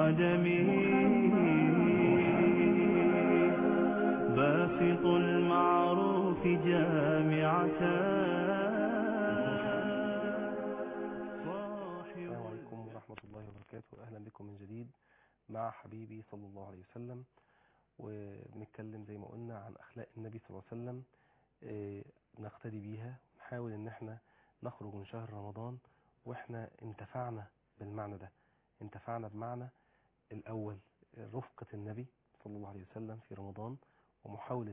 القدم باسط المعروف جامعة السلام عليكم ورحمة الله وبركاته أهلا بكم من جديد مع حبيبي صلى الله عليه وسلم وبنتكلم زي ما قلنا عن أخلاق النبي صلى الله عليه وسلم آه، نقتدي بيها نحاول ان احنا نخرج من شهر رمضان واحنا انتفعنا بالمعنى ده انتفعنا بمعنى الأول رفقة النبي صلى الله عليه وسلم في رمضان ومحاولة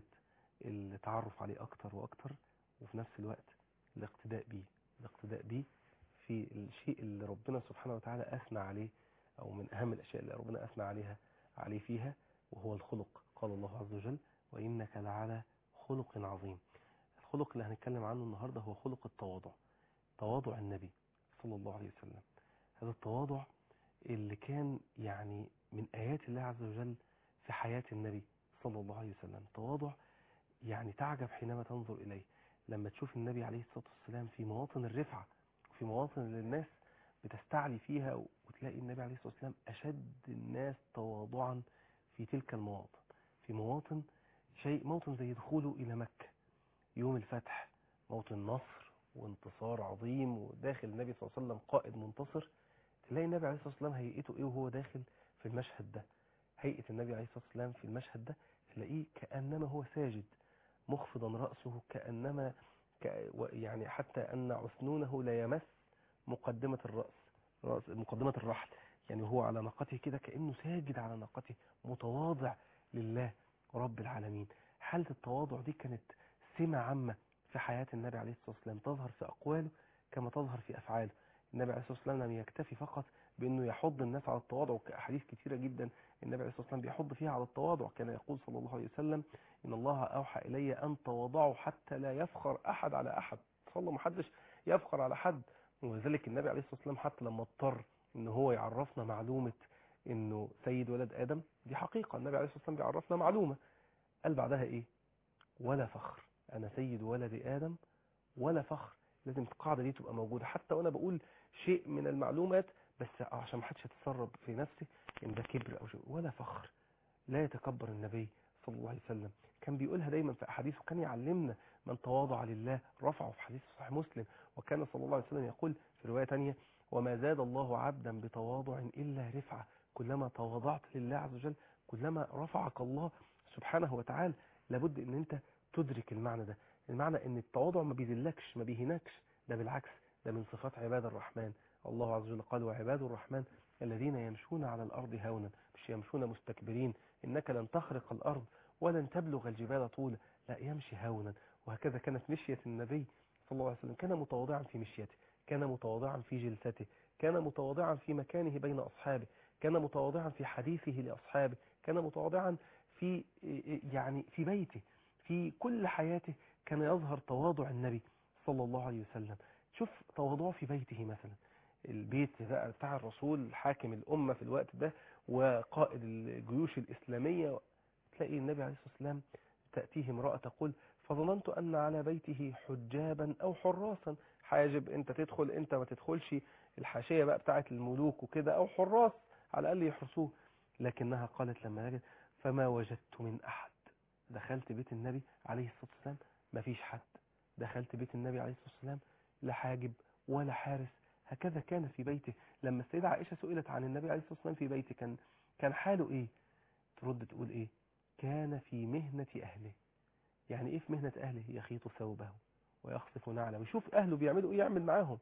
التعرف عليه أكتر وأكتر وفي نفس الوقت الاقتداء بيه الاقتداء بيه في الشيء اللي ربنا سبحانه وتعالى أثنى عليه أو من أهم الأشياء اللي ربنا أثنى عليها عليه فيها وهو الخلق قال الله عز وجل وإنك لعلى خلق عظيم الخلق اللي هنتكلم عنه النهاردة هو خلق التواضع تواضع النبي صلى الله عليه وسلم هذا التواضع اللي كان يعني من آيات الله عز وجل في حياة النبي صلى الله عليه وسلم تواضع يعني تعجب حينما تنظر إليه لما تشوف النبي عليه الصلاة والسلام في مواطن الرفعة وفي مواطن اللي الناس بتستعلي فيها وتلاقي النبي عليه الصلاة والسلام أشد الناس تواضعا في تلك المواطن في مواطن شيء موطن زي دخوله إلى مكة يوم الفتح موطن نصر وانتصار عظيم وداخل النبي صلى الله عليه وسلم قائد منتصر تلاقي النبي عليه الصلاة والسلام هيئته ايه وهو داخل في المشهد ده هيئة النبي عليه الصلاة والسلام في المشهد ده تلاقيه كأنما هو ساجد مخفضا رأسه كأنما ك... يعني حتى أن عثنونه لا يمس مقدمة الرأس رأس مقدمة الرحل يعني هو على ناقته كده كأنه ساجد على ناقته متواضع لله رب العالمين حالة التواضع دي كانت سمة عامة في حياة النبي عليه الصلاة والسلام تظهر في أقواله كما تظهر في أفعاله النبي عليه الصلاة والسلام لم يكتفي فقط بأنه يحض الناس على التواضع وكأحاديث كثيرة جدا النبي عليه الصلاة والسلام بيحض فيها على التواضع كان يقول صلى الله عليه وسلم إن الله أوحى إلي أن تواضعوا حتى لا يفخر أحد على أحد صلى ما حدش يفخر على حد ولذلك النبي عليه الصلاة والسلام حتى لما اضطر ان هو يعرفنا معلومة انه سيد ولد ادم دي حقيقة النبي عليه الصلاة والسلام بيعرفنا معلومة قال بعدها ايه ولا فخر انا سيد ولد ادم ولا فخر لازم القاعدة دي تبقى موجودة حتى وانا بقول شيء من المعلومات بس عشان ما حدش يتسرب في نفسي ان ده كبر او شيء ولا فخر لا يتكبر النبي صلى الله عليه وسلم كان بيقولها دايما في احاديثه كان يعلمنا من تواضع لله رفعه في حديث صحيح مسلم وكان صلى الله عليه وسلم يقول في رواية تانية وما زاد الله عبدا بتواضع إلا رفعة كلما تواضعت لله عز وجل كلما رفعك الله سبحانه وتعالى لابد ان انت تدرك المعنى ده المعنى ان التواضع ما بيذلكش ما بيهنكش ده بالعكس ده من صفات عباد الرحمن الله عز وجل قال وعباد الرحمن الذين يمشون على الأرض هونا مش يمشون مستكبرين إنك لن تخرق الأرض ولن تبلغ الجبال طولا لا يمشي هونا وهكذا كانت مشية النبي صلى الله عليه وسلم كان متواضعا في مشيته كان متواضعا في جلسته كان متواضعا في مكانه بين أصحابه كان متواضعا في حديثه لأصحابه كان متواضعا في يعني في بيته في كل حياته كان يظهر تواضع النبي صلى الله عليه وسلم شوف تواضعه في بيته مثلا البيت بتاع الرسول حاكم الأمة في الوقت ده وقائد الجيوش الإسلامية تلاقي النبي عليه الصلاة والسلام تأتيه امرأة تقول فظننت أن على بيته حجابا أو حراسا حاجب أنت تدخل أنت ما تدخلش الحاشية بقى بتاعت الملوك وكده أو حراس على الأقل يحرسوه لكنها قالت لما نجد فما وجدت من أحد دخلت بيت النبي عليه الصلاة والسلام ما فيش حد دخلت بيت النبي عليه الصلاة والسلام لا حاجب ولا حارس هكذا كان في بيته لما السيدة عائشة سئلت عن النبي عليه الصلاة والسلام في بيته كان كان حاله ايه ترد تقول ايه كان في مهنة اهله يعني ايه في مهنة اهله يخيط ثوبه ويخصف نعله ويشوف اهله بيعملوا ايه يعمل معاهم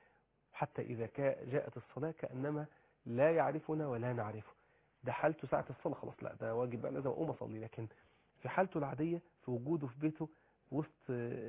حتى اذا جاءت الصلاة كأنما لا يعرفنا ولا نعرفه ده حالته ساعة الصلاة خلاص لا ده واجب بقى لازم اقوم اصلي لكن في حالته العادية في وجوده في بيته وسط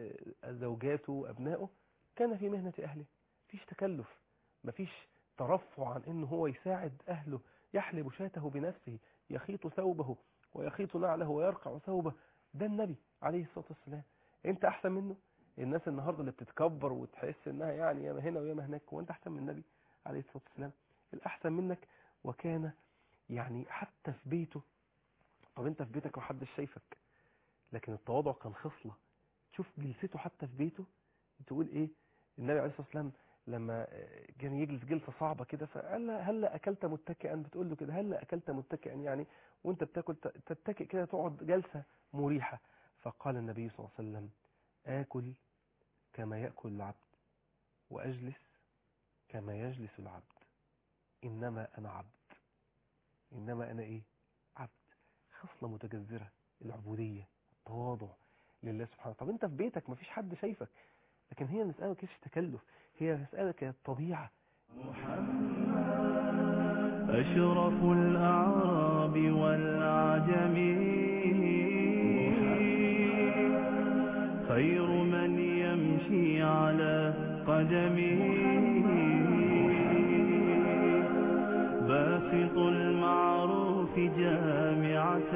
زوجاته وابنائه كان في مهنة اهله مفيش تكلف مفيش ترفع عن انه هو يساعد اهله يحلب شاته بنفسه يخيط ثوبه ويخيط نعله ويرقع ثوبه ده النبي عليه الصلاة والسلام انت احسن منه الناس النهاردة اللي بتتكبر وتحس انها يعني ياما هنا وياما هناك وانت احسن من النبي عليه الصلاة والسلام الاحسن منك وكان يعني حتى في بيته طب انت في بيتك محدش شايفك لكن التواضع كان خصلة تشوف جلسته حتى في بيته تقول ايه النبي عليه الصلاة والسلام لما كان يجلس جلسة صعبة كده فقال لها هلا أكلت متكئا بتقول له كده هلا أكلت متكئا يعني وانت بتاكل ت- تتكئ كده تقعد جلسة مريحة فقال النبي صلى الله عليه وسلم آكل كما يأكل العبد وأجلس كما يجلس العبد إنما أنا عبد إنما أنا إيه عبد خصلة متجذرة العبودية التواضع لله سبحانه طب أنت في بيتك مفيش حد شايفك لكن هي مسألة كيفش تكلف هي مسألة كطبيعة أشرف الأعراب والعجم خير من يمشي على قدمه باسط المعروف جامعة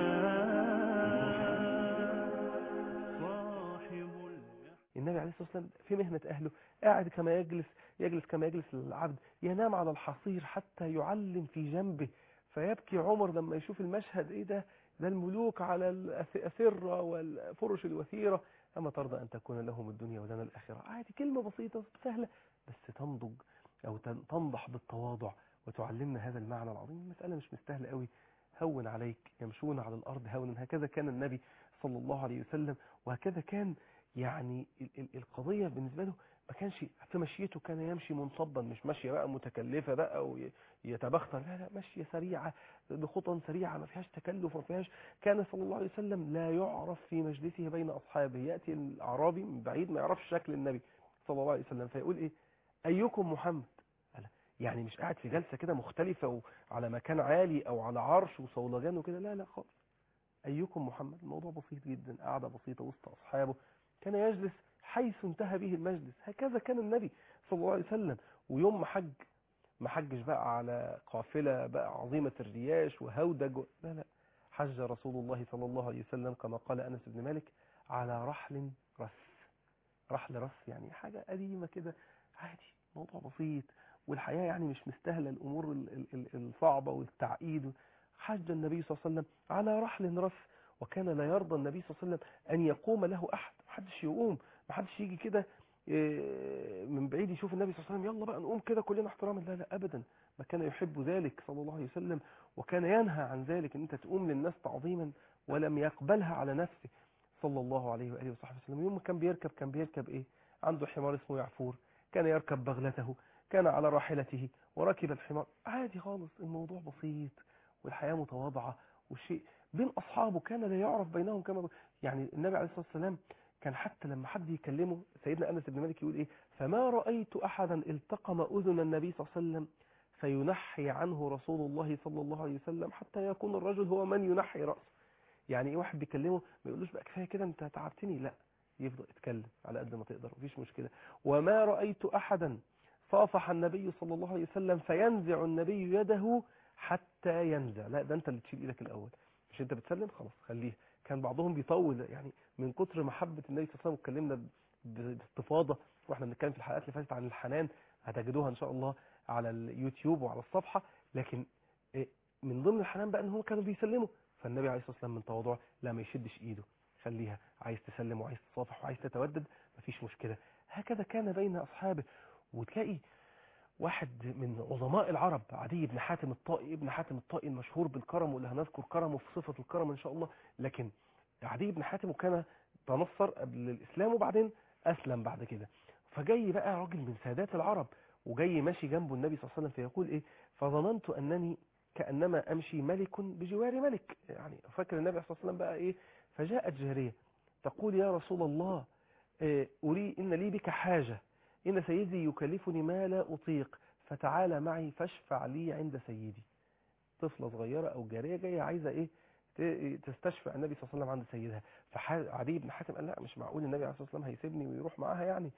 صاحب النبي عليه الصلاة والسلام في مهنة أهله قاعد كما يجلس يجلس كما يجلس العبد ينام على الحصير حتى يعلم في جنبه فيبكي عمر لما يشوف المشهد ايه ده ده الملوك على الأسرة والفرش الوثيرة أما ترضى أن تكون لهم الدنيا ولنا الآخرة عادي كلمة بسيطة سهلة بس تنضج أو تن- تنضح بالتواضع وتعلمنا هذا المعنى العظيم المسألة مش مستاهلة قوي هون عليك يمشون على الأرض هونا هكذا كان النبي صلى الله عليه وسلم وهكذا كان يعني ال- ال- القضية بالنسبة له ما كانش في مشيته كان يمشي منصبا مش ماشية بقى متكلفة بقى ويتبختر لا لا ماشية سريعة بخطى سريعة ما فيهاش تكلف ما فيهاش كان صلى الله عليه وسلم لا يعرف في مجلسه بين أصحابه يأتي الأعرابي من بعيد ما يعرفش شكل النبي صلى الله عليه وسلم فيقول إيه أيكم محمد قال يعني مش قاعد في جلسة كده مختلفة وعلى مكان عالي أو على عرش وصولجان وكده لا لا خالص أيكم محمد الموضوع بسيط جدا قاعدة بسيطة وسط أصحابه كان يجلس حيث انتهى به المجلس هكذا كان النبي صلى الله عليه وسلم ويوم ما حج ما حجش بقى على قافلة بقى عظيمة الرياش وهودج و... لا لا حج رسول الله صلى الله عليه وسلم كما قال أنس بن مالك على رحل رث رحل رث يعني حاجة قديمة كده عادي موضوع بسيط والحياة يعني مش مستاهلة الأمور ال- ال- ال- الصعبة والتعقيد حج النبي صلى الله عليه وسلم على رحل رث وكان لا يرضى النبي صلى الله عليه وسلم أن يقوم له أحد محدش يقوم محدش يجي كده إيه، من بعيد يشوف النبي صلى الله عليه وسلم يلا بقى نقوم كده كلنا احتراما لا لا أبدا ما كان يحب ذلك صلى الله عليه وسلم وكان ينهى عن ذلك ان انت تقوم للناس تعظيما ولم يقبلها على نفسه صلى الله عليه وآله وصحبه وسلم يوم ما كان بيركب كان بيركب ايه عنده حمار اسمه يعفور كان يركب بغلته كان على راحلته وركب الحمار عادي خالص الموضوع بسيط والحياة متواضعة والشيء بين أصحابه كان لا يعرف بينهم كما يعني النبي عليه الصلاة والسلام كان حتى لما حد يكلمه سيدنا أنس بن مالك يقول إيه فما رأيت أحدا التقم أذن النبي صلى الله عليه وسلم فينحي عنه رسول الله صلى الله عليه وسلم حتى يكون الرجل هو من ينحي رأسه يعني ايه واحد بيكلمه ما يقولوش بقى كفايه كده انت تعبتني لا يفضل يتكلم على قد ما تقدر مفيش مشكله وما رايت احدا صافح النبي صلى الله عليه وسلم فينزع النبي يده حتى ينزع لا ده انت اللي تشيل ايدك الاول مش انت بتسلم خلاص خليها كان بعضهم بيطول يعني من كتر محبه النبي صلى الله عليه وسلم اتكلمنا ب- باستفاضه واحنا بنتكلم في الحلقات اللي فاتت عن الحنان هتجدوها ان شاء الله على اليوتيوب وعلى الصفحه لكن إيه، من ضمن الحنان بقى ان هم كانوا بيسلموا فالنبي عليه الصلاه والسلام من تواضعه لا ما يشدش ايده خليها عايز تسلم وعايز تصافح وعايز تتودد مفيش مشكله هكذا كان بين اصحابه وتلاقي واحد من عظماء العرب عدي بن حاتم الطائي ابن حاتم الطائي المشهور بالكرم واللي هنذكر كرمه في صفة الكرم ان شاء الله لكن عدي بن حاتم وكان تنصر قبل الاسلام وبعدين اسلم بعد كده فجاي بقى راجل من سادات العرب وجاي ماشي جنبه النبي صلى الله عليه وسلم فيقول ايه فظننت انني كانما امشي ملك بجوار ملك يعني فاكر النبي صلى الله عليه وسلم بقى ايه فجاءت جاريه تقول يا رسول الله إيه، اري ان لي بك حاجه إن سيدي يكلفني ما لا أطيق فتعال معي فاشفع لي عند سيدي طفلة صغيرة أو جارية جاية عايزة إيه ت- تستشفع النبي صلى الله عليه وسلم عند سيدها فعدي بن حاتم قال لا مش معقول النبي عليه الصلاة والسلام هيسيبني ويروح معاها يعني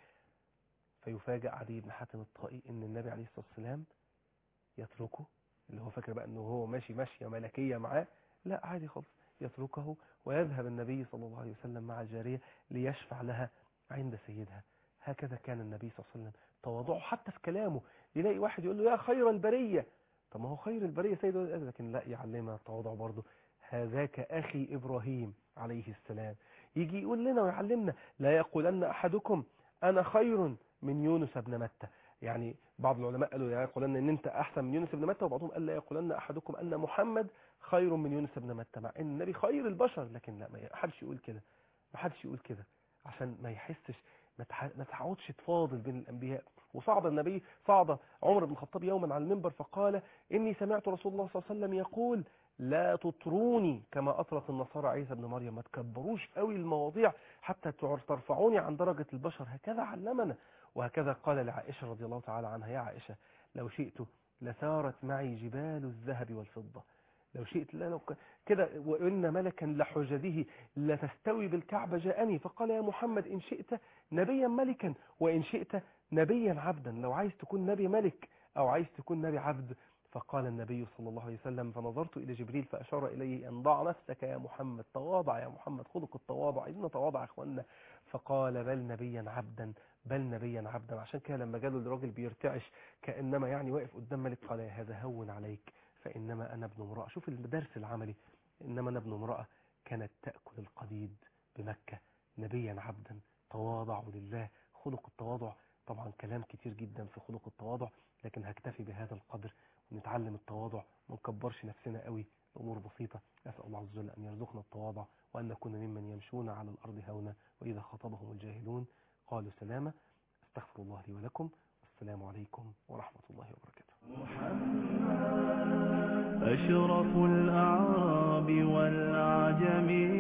فيفاجأ عدي بن حاتم الطائي إن النبي عليه الصلاة والسلام يتركه اللي هو فاكر بقى إنه هو ماشي ماشية ملكية معاه لا عادي خالص يتركه ويذهب النبي صلى الله عليه وسلم مع الجارية ليشفع لها عند سيدها هكذا كان النبي صلى الله عليه وسلم تواضعه حتى في كلامه يلاقي واحد يقول له يا خير البرية طب ما هو خير البرية سيد ولد آدم لكن لا يعلمنا التواضع برضه هذاك أخي إبراهيم عليه السلام يجي يقول لنا ويعلمنا لا يقولن أحدكم أنا خير من يونس بن متى يعني بعض العلماء قالوا لا يقولن ان انت احسن من يونس بن متى وبعضهم قال لا يقولن احدكم ان محمد خير من يونس بن متى مع ان النبي خير البشر لكن لا ما حدش يقول كده ما حدش يقول كده عشان ما يحسش ما تح- ما تقعدش تفاضل بين الانبياء وصعد النبي صعد عمر بن الخطاب يوما على المنبر فقال اني سمعت رسول الله صلى الله عليه وسلم يقول لا تطروني كما اطرت النصارى عيسى بن مريم ما تكبروش قوي المواضيع حتى تعر- ترفعوني عن درجه البشر هكذا علمنا وهكذا قال لعائشه رضي الله تعالى عنها يا عائشه لو شئت لسارت معي جبال الذهب والفضه لو شئت لا لو ك- كده وان ملكا لحجده لتستوي بالكعبه جاءني فقال يا محمد ان شئت نبيا ملكا وان شئت نبيا عبدا لو عايز تكون نبي ملك او عايز تكون نبي عبد فقال النبي صلى الله عليه وسلم فنظرت إلى جبريل فأشار إليه أن ضع نفسك يا محمد تواضع يا محمد خلق التواضع عايزين نتواضع يا أخوانا فقال بل نبيا عبدا بل نبيا عبدا عشان كده لما جاله الراجل بيرتعش كأنما يعني واقف قدام ملك قال يا هذا هون عليك فإنما أنا ابن امرأة شوف الدرس العملي إنما أنا ابن امرأة كانت تأكل القديد بمكة نبيا عبدا تواضعوا لله خلق التواضع طبعا كلام كتير جدا في خلق التواضع لكن هكتفي بهذا القدر ونتعلم التواضع ما نكبرش نفسنا قوي الأمور بسيطة أسأل الله عز وجل أن يرزقنا التواضع وأن نكون ممن يمشون على الأرض هونا وإذا خاطبهم الجاهلون قالوا سلاما استغفر الله لي ولكم والسلام عليكم ورحمة الله وبركاته أشرف الأعراب والعجم